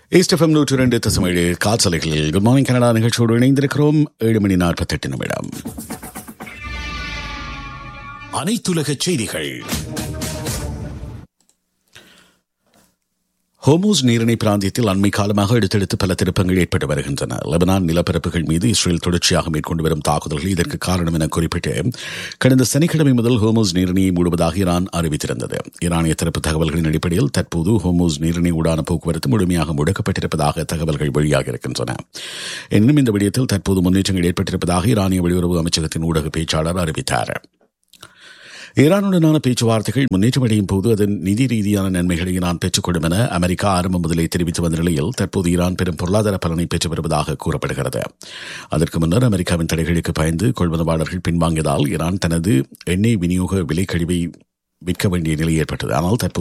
ஈஸ்டெஃபம் நூற்று ரெண்டு தசமேழு காற்சலைகளில் குட் மார்னிங் கனடா நிகழ்ச்சியோடு இணைந்திருக்கிறோம் ஏழு மணி நாற்பத்தெட்டு நிமிடம் அனைத்துலக செய்திகள் ஹோமோஸ் நீரிணை பிராந்தியத்தில் அண்மை காலமாக அடுத்தடுத்து பல திருப்பங்கள் ஏற்பட்டு வருகின்றன லெபனான் நிலப்பரப்புகள் மீது இஸ்ரேல் தொடர்ச்சியாக மேற்கொண்டு வரும் தாக்குதல்கள் இதற்கு காரணம் என குறிப்பிட்டு கடந்த சனிக்கிழமை முதல் ஹோமோஸ் நீரிணையை மூடுவதாக ஈரான் அறிவித்திருந்தது ஈரானிய தரப்பு தகவல்களின் அடிப்படையில் தற்போது ஹோமோஸ் நீரிணை ஊடான போக்குவரத்து முழுமையாக முடக்கப்பட்டிருப்பதாக தகவல்கள் வெளியாக இருக்கின்றன எனினும் இந்த விடயத்தில் தற்போது முன்னேற்றங்கள் ஏற்பட்டிருப்பதாக ஈரானிய வெளியுறவு அமைச்சகத்தின் ஊடக பேச்சாளர் அறிவித்தார் ஈரானுடனான பேச்சுவார்த்தைகள் முன்னேற்றமடையும் போது அதன் நிதி ரீதியான நன்மைகளை ஈரான் பெற்றுக்கொள்ளும் என அமெரிக்கா ஆரம்பம் முதலே தெரிவித்து வந்த நிலையில் தற்போது ஈரான் பெரும் பொருளாதார பலனை பெற்று வருவதாக கூறப்படுகிறது அதற்கு முன்னர் அமெரிக்காவின் தடைகளுக்கு பயந்து கொள்வனவாளர்கள் பின்வாங்கியதால் ஈரான் தனது எண்ணெய் விநியோக விலைக்கழிவை விற்க வேண்டிய நிலை ஏற்பட்டது ஆனால் தற்போது